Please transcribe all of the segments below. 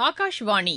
ஆகாஷ்வாணி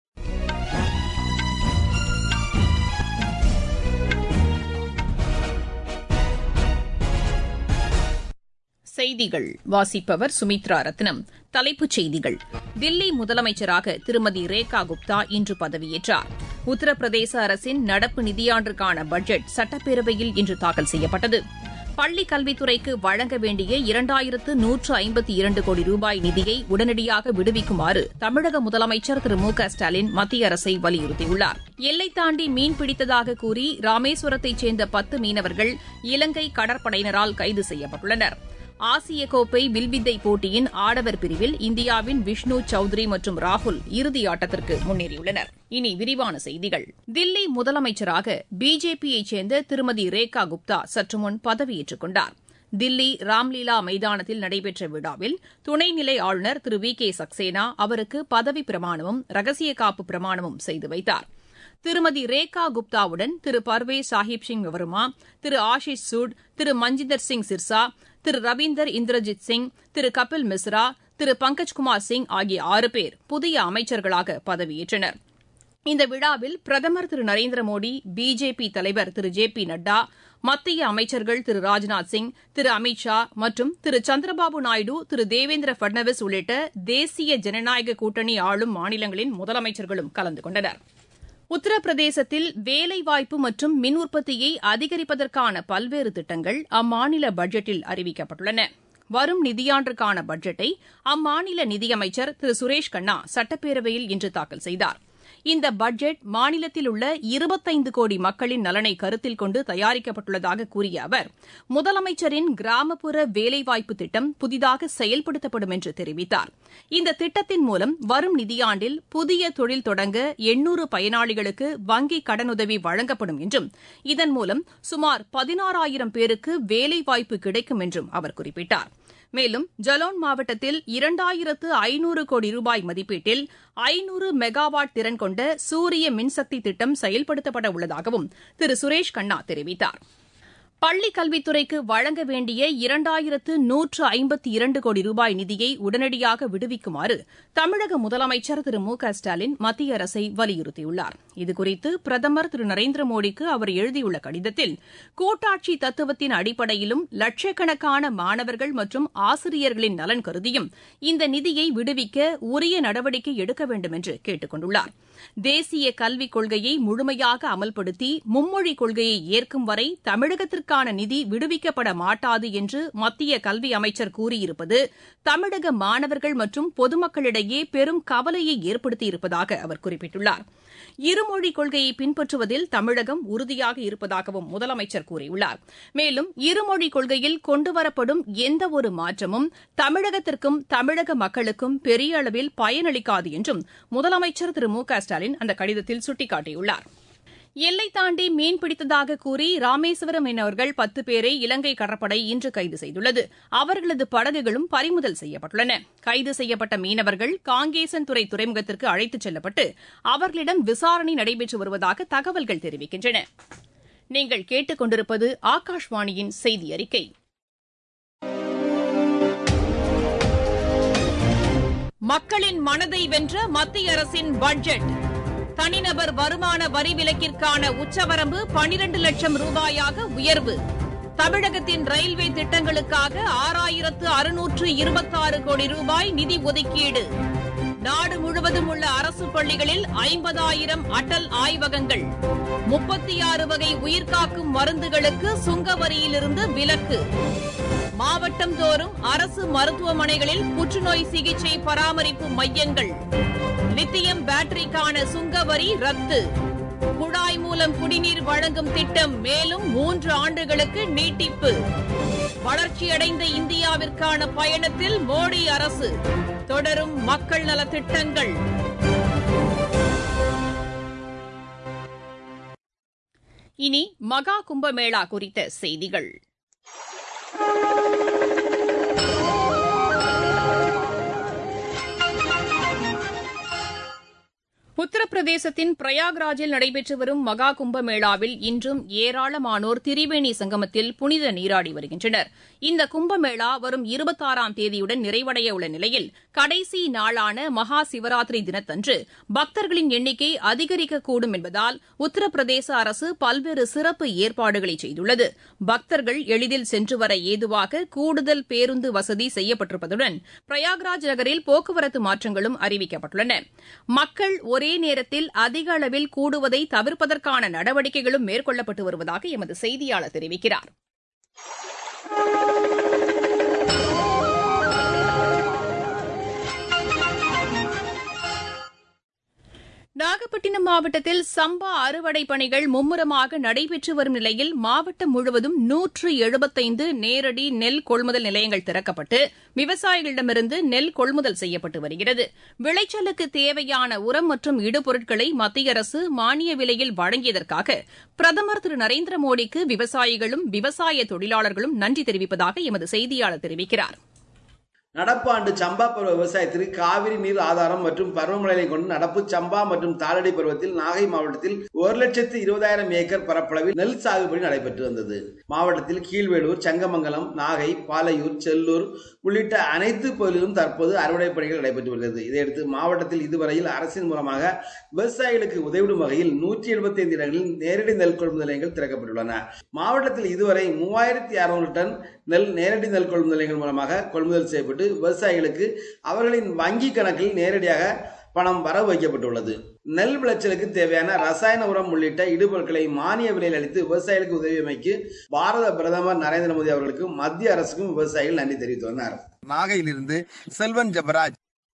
செய்திகள் வாசிப்பவர் சுமித்ரா ரத்னம் தலைப்புச் செய்திகள் தில்லி முதலமைச்சராக திருமதி ரேகா குப்தா இன்று பதவியேற்றார் உத்தரப்பிரதேச அரசின் நடப்பு நிதியாண்டிற்கான பட்ஜெட் சட்டப்பேரவையில் இன்று தாக்கல் செய்யப்பட்டது பள்ளிக் கல்வித்துறைக்கு வழங்க வேண்டிய இரண்டாயிரத்து நூற்று ஐம்பத்தி இரண்டு கோடி ரூபாய் நிதியை உடனடியாக விடுவிக்குமாறு தமிழக முதலமைச்சர் திரு மு க ஸ்டாலின் மத்திய அரசை வலியுறுத்தியுள்ளார் எல்லை தாண்டி மீன் பிடித்ததாக கூறி ராமேஸ்வரத்தைச் சேர்ந்த பத்து மீனவர்கள் இலங்கை கடற்படையினரால் கைது செய்யப்பட்டுள்ளனா் ஆசிய கோப்பை வில்வித்தை போட்டியின் ஆடவர் பிரிவில் இந்தியாவின் விஷ்ணு சௌத்ரி மற்றும் ராகுல் இறுதி ஆட்டத்திற்கு முன்னேறியுள்ளனர் இனி விரிவான செய்திகள் தில்லி முதலமைச்சராக பிஜேபியைச் சேர்ந்த திருமதி ரேகா குப்தா சற்றுமுன் பதவியேற்றுக் கொண்டார் தில்லி ராம்லீலா மைதானத்தில் நடைபெற்ற விழாவில் துணைநிலை ஆளுநர் திரு வி கே சக்சேனா அவருக்கு பதவி பிரமாணமும் ரகசிய காப்பு பிரமாணமும் செய்து வைத்தார் திருமதி ரேகா குப்தாவுடன் திரு பர்வேஸ் சாஹிப் சிங் வர்மா திரு ஆஷிஷ் சூட் திரு மஞ்சிந்தர் சிங் சிர்சா திரு ரவீந்தர் இந்திரஜித் சிங் திரு கபில் மிஸ்ரா திரு பங்கஜ்குமார் சிங் ஆகிய ஆறு பேர் புதிய அமைச்சர்களாக பதவியேற்றனர் இந்த விழாவில் பிரதமர் திரு நரேந்திர மோடி பிஜேபி தலைவர் திரு ஜே பி நட்டா மத்திய அமைச்சர்கள் திரு ராஜ்நாத் சிங் திரு அமித் ஷா மற்றும் திரு சந்திரபாபு நாயுடு திரு தேவேந்திர பட்னவிஸ் உள்ளிட்ட தேசிய ஜனநாயக கூட்டணி ஆளும் மாநிலங்களின் முதலமைச்சர்களும் கலந்து கொண்டனர் உத்தரப்பிரதேசத்தில் வேலைவாய்ப்பு மற்றும் மின் உற்பத்தியை அதிகரிப்பதற்கான பல்வேறு திட்டங்கள் அம்மாநில பட்ஜெட்டில் அறிவிக்கப்பட்டுள்ளன வரும் நிதியாண்டிற்கான பட்ஜெட்டை அம்மாநில நிதியமைச்சர் திரு சுரேஷ் கண்ணா சட்டப்பேரவையில் இன்று தாக்கல் செய்தார் இந்த பட்ஜெட் மாநிலத்தில் உள்ள இருபத்தைந்து கோடி மக்களின் நலனை கருத்தில் கொண்டு தயாரிக்கப்பட்டுள்ளதாக கூறிய அவர் முதலமைச்சரின் கிராமப்புற வேலைவாய்ப்பு திட்டம் புதிதாக செயல்படுத்தப்படும் என்று தெரிவித்தார் இந்த திட்டத்தின் மூலம் வரும் நிதியாண்டில் புதிய தொழில் தொடங்க எண்ணூறு பயனாளிகளுக்கு வங்கிக் கடனுதவி வழங்கப்படும் என்றும் இதன் மூலம் சுமார் பதினாறாயிரம் பேருக்கு வேலைவாய்ப்பு கிடைக்கும் என்றும் அவர் குறிப்பிட்டார் மேலும் ஜலோன் மாவட்டத்தில் இரண்டாயிரத்து ஐநூறு கோடி ரூபாய் மதிப்பீட்டில் ஐநூறு மெகாவாட் திறன் கொண்ட சூரிய மின்சக்தி திட்டம் செயல்படுத்தப்பட உள்ளதாகவும் திரு சுரேஷ் கண்ணா தெரிவித்தார் பள்ளிக் கல்வித்துறைக்கு வழங்க வேண்டிய இரண்டாயிரத்து நூற்று ஐம்பத்தி இரண்டு கோடி ரூபாய் நிதியை உடனடியாக விடுவிக்குமாறு தமிழக முதலமைச்சர் திரு மு க ஸ்டாலின் மத்திய அரசை வலியுறுத்தியுள்ளார் இதுகுறித்து பிரதமர் திரு நரேந்திர மோடிக்கு அவர் எழுதியுள்ள கடிதத்தில் கூட்டாட்சி தத்துவத்தின் அடிப்படையிலும் லட்சக்கணக்கான மாணவர்கள் மற்றும் ஆசிரியர்களின் நலன் கருதியும் இந்த நிதியை விடுவிக்க உரிய நடவடிக்கை எடுக்க வேண்டும் என்று கேட்டுக் கொண்டுள்ளார் தேசிய கல்விக் கொள்கையை முழுமையாக அமல்படுத்தி மும்மொழிக் கொள்கையை ஏற்கும் வரை தமிழகத்திற்கான நிதி விடுவிக்கப்பட மாட்டாது என்று மத்திய கல்வி அமைச்சர் கூறியிருப்பது தமிழக மாணவர்கள் மற்றும் பொதுமக்களிடையே பெரும் கவலையை ஏற்படுத்தியிருப்பதாக அவர் குறிப்பிட்டுள்ளார் இருமொழிக் கொள்கையை பின்பற்றுவதில் தமிழகம் உறுதியாக இருப்பதாகவும் முதலமைச்சர் கூறியுள்ளார் மேலும் இருமொழிக் கொள்கையில் கொண்டுவரப்படும் எந்தவொரு மாற்றமும் தமிழகத்திற்கும் தமிழக மக்களுக்கும் பெரிய அளவில் பயனளிக்காது என்றும் முதலமைச்சர் திரு மு க ஸ்டாலின் அந்த கடிதத்தில் சுட்டிக்காட்டியுள்ளார் எல்லை தாண்டி மீன் பிடித்ததாக கூறி ராமேஸ்வரம் மீனவர்கள் பத்து பேரை இலங்கை கடற்படை இன்று கைது செய்துள்ளது அவர்களது படகுகளும் பறிமுதல் செய்யப்பட்டுள்ளன கைது செய்யப்பட்ட மீனவர்கள் காங்கேசன்துறை துறைமுகத்திற்கு அழைத்துச் செல்லப்பட்டு அவர்களிடம் விசாரணை நடைபெற்று வருவதாக தகவல்கள் தெரிவிக்கின்றன நீங்கள் கேட்டுக் கொண்டிருப்பது ஆகாஷ்வாணியின் செய்தி அறிக்கை மக்களின் மனதை வென்ற மத்திய அரசின் பட்ஜெட் தனிநபர் வருமான வரி விலக்கிற்கான உச்சவரம்பு பனிரண்டு லட்சம் ரூபாயாக உயர்வு தமிழகத்தின் ரயில்வே திட்டங்களுக்காக ஆறாயிரத்து அறுநூற்று இருபத்தாறு கோடி ரூபாய் நிதி ஒதுக்கீடு நாடு முழுவதும் உள்ள அரசு பள்ளிகளில் ஐம்பதாயிரம் அடல் ஆய்வகங்கள் முப்பத்தி ஆறு வகை உயிர்காக்கும் மருந்துகளுக்கு சுங்க வரியிலிருந்து விலக்கு மாவட்டம் தோறும் அரசு மருத்துவமனைகளில் புற்றுநோய் சிகிச்சை பராமரிப்பு மையங்கள் லித்தியம் பேட்டரிக்கான சுங்க வரி ரத்து குழாய் மூலம் குடிநீர் வழங்கும் திட்டம் மேலும் மூன்று ஆண்டுகளுக்கு நீட்டிப்பு வளர்ச்சியடைந்த இந்தியாவிற்கான பயணத்தில் மோடி அரசு தொடரும் மக்கள் நல திட்டங்கள் இனி மகா கும்பமேளா குறித்த செய்திகள் உத்தரப்பிரதேசத்தின் பிரயாக்ராஜில் நடைபெற்று வரும் மகா கும்பமேளாவில் இன்றும் ஏராளமானோர் திரிவேணி சங்கமத்தில் புனித நீராடி வருகின்றனர் இந்த கும்பமேளா வரும் இருபத்தாறாம் தேதியுடன் நிறைவடைய உள்ள நிலையில் கடைசி நாளான மகா சிவராத்திரி தினத்தன்று பக்தர்களின் எண்ணிக்கை அதிகரிக்கக்கூடும் என்பதால் உத்தரப்பிரதேச அரசு பல்வேறு சிறப்பு ஏற்பாடுகளை செய்துள்ளது பக்தர்கள் எளிதில் சென்று வர ஏதுவாக கூடுதல் பேருந்து வசதி செய்யப்பட்டிருப்பதுடன் பிரயாக்ராஜ் நகரில் போக்குவரத்து மாற்றங்களும் அறிவிக்கப்பட்டுள்ளன மக்கள் ஒரே நேரத்தில் அதிக அளவில் கூடுவதை தவிர்ப்பதற்கான நடவடிக்கைகளும் மேற்கொள்ளப்பட்டு வருவதாக எமது செய்தியாளர் தெரிவிக்கிறார் நாகப்பட்டினம் மாவட்டத்தில் சம்பா அறுவடை பணிகள் மும்முரமாக நடைபெற்று வரும் நிலையில் மாவட்டம் முழுவதும் நூற்று எழுபத்தைந்து நேரடி நெல் கொள்முதல் நிலையங்கள் திறக்கப்பட்டு விவசாயிகளிடமிருந்து நெல் கொள்முதல் செய்யப்பட்டு வருகிறது விளைச்சலுக்கு தேவையான உரம் மற்றும் இடுபொருட்களை மத்திய அரசு மானிய விலையில் வழங்கியதற்காக பிரதமர் திரு நரேந்திர மோடிக்கு விவசாயிகளும் விவசாய தொழிலாளர்களும் நன்றி தெரிவிப்பதாக எமது செய்தியாளர் தெரிவிக்கிறார் நடப்பு ஆண்டு சம்பா பருவ விவசாயத்திற்கு காவிரி நீர் ஆதாரம் மற்றும் பருவமழையை கொண்டு நடப்பு சம்பா மற்றும் தாளடி பருவத்தில் நாகை மாவட்டத்தில் ஒரு லட்சத்து இருபதாயிரம் ஏக்கர் பரப்பளவில் நெல் சாகுபடி நடைபெற்று வந்தது மாவட்டத்தில் கீழ்வேலூர் சங்கமங்கலம் நாகை பாலையூர் செல்லூர் உள்ளிட்ட அனைத்து பகுதிகளிலும் தற்போது அறுவடை பணிகள் நடைபெற்று வருகிறது இதையடுத்து மாவட்டத்தில் இதுவரையில் அரசின் மூலமாக விவசாயிகளுக்கு உதவிடும் வகையில் நூற்றி எழுபத்தி ஐந்து இடங்களில் நேரடி நெல் கொள்முதல் நிலையங்கள் திறக்கப்பட்டுள்ளன மாவட்டத்தில் இதுவரை மூவாயிரத்தி அறுநூறு டன் நெல் நேரடி நெல் கொள்முதல் நிலையங்கள் மூலமாக கொள்முதல் செய்யப்பட்டு விவசாயிகளுக்கு அவர்களின் வங்கி கணக்கில் நேரடியாக பணம் வரவு வைக்கப்பட்டுள்ளது நெல் விளைச்சலுக்கு தேவையான ரசாயன உரம் உள்ளிட்ட இடுபொருட்களை மானிய விலையில் அளித்து விவசாயிகளுக்கு உதவியமைக்கு பாரத பிரதமர் நரேந்திர மோடி அவர்களுக்கு மத்திய அரசுக்கும் விவசாயிகள் நன்றி தெரிவித்துள்ளனர் நாகையிலிருந்து செல்வன் ஜபராஜ்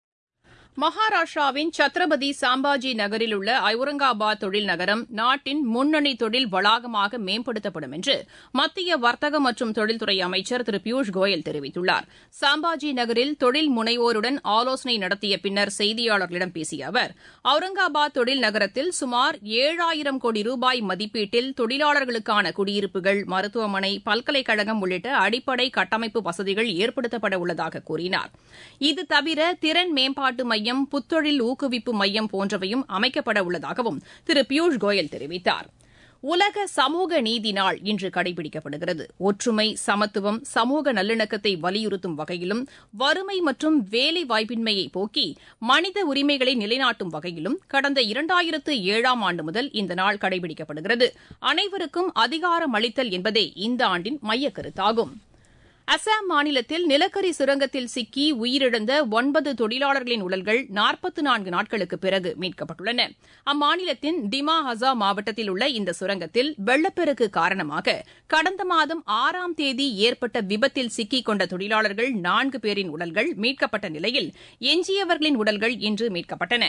மகாராஷ்டிராவின் சத்ரபதி சாம்பாஜி நகரில் உள்ள அவுரங்காபாத் தொழில் நகரம் நாட்டின் முன்னணி தொழில் வளாகமாக மேம்படுத்தப்படும் என்று மத்திய வர்த்தக மற்றும் தொழில்துறை அமைச்சர் திரு பியூஷ் கோயல் தெரிவித்துள்ளார் சாம்பாஜி நகரில் தொழில் முனைவோருடன் ஆலோசனை நடத்திய பின்னர் செய்தியாளர்களிடம் பேசிய அவர் அவுரங்காபாத் தொழில் நகரத்தில் சுமார் ஏழாயிரம் கோடி ரூபாய் மதிப்பீட்டில் தொழிலாளர்களுக்கான குடியிருப்புகள் மருத்துவமனை பல்கலைக்கழகம் உள்ளிட்ட அடிப்படை கட்டமைப்பு வசதிகள் ஏற்படுத்தப்பட உள்ளதாக கூறினார் இது தவிர திறன் மேம்பாட்டு மையம் மையம் புத்தொழில் ஊக்குவிப்பு மையம் போன்றவையும் அமைக்கப்பட உள்ளதாகவும் திரு பியூஷ் கோயல் தெரிவித்தார் உலக சமூக நீதி நாள் இன்று கடைபிடிக்கப்படுகிறது ஒற்றுமை சமத்துவம் சமூக நல்லிணக்கத்தை வலியுறுத்தும் வகையிலும் வறுமை மற்றும் வேலை வாய்ப்பின்மையை போக்கி மனித உரிமைகளை நிலைநாட்டும் வகையிலும் கடந்த இரண்டாயிரத்து ஏழாம் ஆண்டு முதல் இந்த நாள் கடைபிடிக்கப்படுகிறது அனைவருக்கும் அதிகாரம் அளித்தல் என்பதே இந்த ஆண்டின் மையக்கருத்தாகும் அசாம் மாநிலத்தில் நிலக்கரி சுரங்கத்தில் சிக்கி உயிரிழந்த ஒன்பது தொழிலாளர்களின் உடல்கள் நாற்பத்து நான்கு நாட்களுக்கு பிறகு மீட்கப்பட்டுள்ளன அம்மாநிலத்தின் டிமா ஹசா மாவட்டத்தில் உள்ள இந்த சுரங்கத்தில் வெள்ளப்பெருக்கு காரணமாக கடந்த மாதம் ஆறாம் தேதி ஏற்பட்ட விபத்தில் சிக்கிக் கொண்ட தொழிலாளர்கள் நான்கு பேரின் உடல்கள் மீட்கப்பட்ட நிலையில் எஞ்சியவர்களின் உடல்கள் இன்று மீட்கப்பட்டன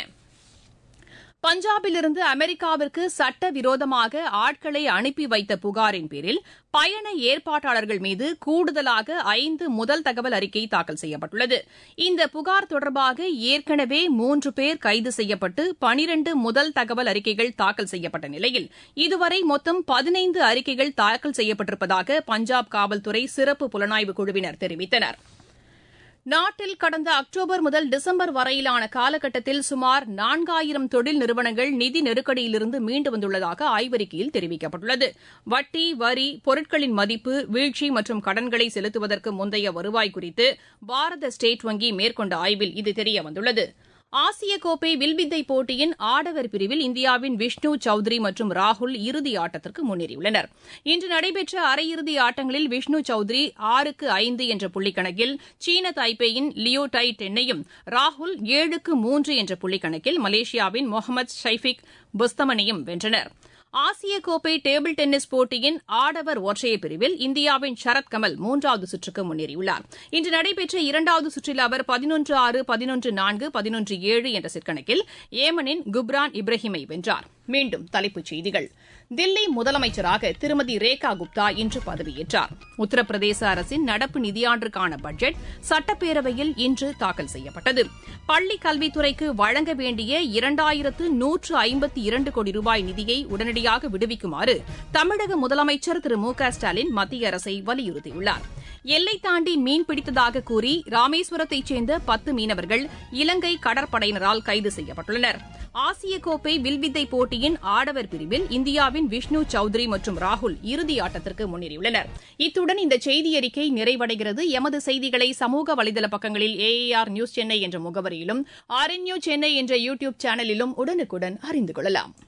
பஞ்சாபிலிருந்து அமெரிக்காவிற்கு சட்டவிரோதமாக ஆட்களை அனுப்பி வைத்த புகாரின் பேரில் பயண ஏற்பாட்டாளர்கள் மீது கூடுதலாக ஐந்து முதல் தகவல் அறிக்கை தாக்கல் செய்யப்பட்டுள்ளது இந்த புகார் தொடர்பாக ஏற்கனவே மூன்று பேர் கைது செய்யப்பட்டு பனிரண்டு முதல் தகவல் அறிக்கைகள் தாக்கல் செய்யப்பட்ட நிலையில் இதுவரை மொத்தம் பதினைந்து அறிக்கைகள் தாக்கல் செய்யப்பட்டிருப்பதாக பஞ்சாப் காவல்துறை சிறப்பு புலனாய்வு குழுவினர் தெரிவித்தனா் நாட்டில் கடந்த அக்டோபர் முதல் டிசம்பர் வரையிலான காலகட்டத்தில் சுமார் நான்காயிரம் தொழில் நிறுவனங்கள் நிதி நெருக்கடியிலிருந்து மீண்டு வந்துள்ளதாக ஆய்வறிக்கையில் தெரிவிக்கப்பட்டுள்ளது வட்டி வரி பொருட்களின் மதிப்பு வீழ்ச்சி மற்றும் கடன்களை செலுத்துவதற்கு முந்தைய வருவாய் குறித்து பாரத ஸ்டேட் வங்கி மேற்கொண்ட ஆய்வில் இது தெரியவந்துள்ளது ஆசிய கோப்பை வில்வித்தை போட்டியின் ஆடவர் பிரிவில் இந்தியாவின் விஷ்ணு சௌத்ரி மற்றும் ராகுல் இறுதி ஆட்டத்திற்கு முன்னேறியுள்ளனர் இன்று நடைபெற்ற அரையிறுதி ஆட்டங்களில் விஷ்ணு சௌத்ரி ஆறுக்கு ஐந்து என்ற புள்ளிக்கணக்கில் சீன தைப்பேயின் லியோ டை டென்னையும் ராகுல் ஏழுக்கு மூன்று என்ற புள்ளிக்கணக்கில் மலேசியாவின் முகமது ஷைஃபிக் புஸ்தமனையும் வென்றனர் ஆசிய கோப்பை டேபிள் டென்னிஸ் போட்டியின் ஆடவர் ஒற்றையர் பிரிவில் இந்தியாவின் சரத் கமல் மூன்றாவது சுற்றுக்கு முன்னேறியுள்ளார் இன்று நடைபெற்ற இரண்டாவது சுற்றில் அவர் பதினொன்று ஆறு பதினொன்று நான்கு பதினொன்று ஏழு என்ற செட் கணக்கில் ஏமனின் குப்ரான் இப்ராஹிமை வென்றார் மீண்டும் தலைப்புச் செய்திகள் தில்லி முதலமைச்சராக திருமதி ரேகா குப்தா இன்று பதவியேற்றார் உத்தரப்பிரதேச அரசின் நடப்பு நிதியாண்டுக்கான பட்ஜெட் சட்டப்பேரவையில் இன்று தாக்கல் செய்யப்பட்டது பள்ளிக் கல்வித்துறைக்கு வழங்க வேண்டிய இரண்டாயிரத்து நூற்று ஐம்பத்தி இரண்டு கோடி ரூபாய் நிதியை உடனடியாக விடுவிக்குமாறு தமிழக முதலமைச்சர் திரு மு க ஸ்டாலின் மத்திய அரசை வலியுறுத்தியுள்ளார் எல்லை தாண்டி மீன் பிடித்ததாக கூறி ராமேஸ்வரத்தைச் சேர்ந்த பத்து மீனவர்கள் இலங்கை கடற்படையினரால் கைது செய்யப்பட்டுள்ளனர் ஆசிய கோப்பை வில்வித்தை போட்டியின் ஆடவர் பிரிவில் இந்தியாவின் விஷ்ணு சௌத்ரி மற்றும் ராகுல் இறுதி ஆட்டத்திற்கு முன்னேறியுள்ளனர் இத்துடன் இந்த செய்தியறிக்கை நிறைவடைகிறது எமது செய்திகளை சமூக வலைதள பக்கங்களில் ஏஏஆர் நியூஸ் சென்னை என்ற முகவரியிலும் ஆர்என்யூ சென்னை என்ற யூ டியூப் சேனலிலும் உடனுக்குடன் அறிந்து கொள்ளலாம்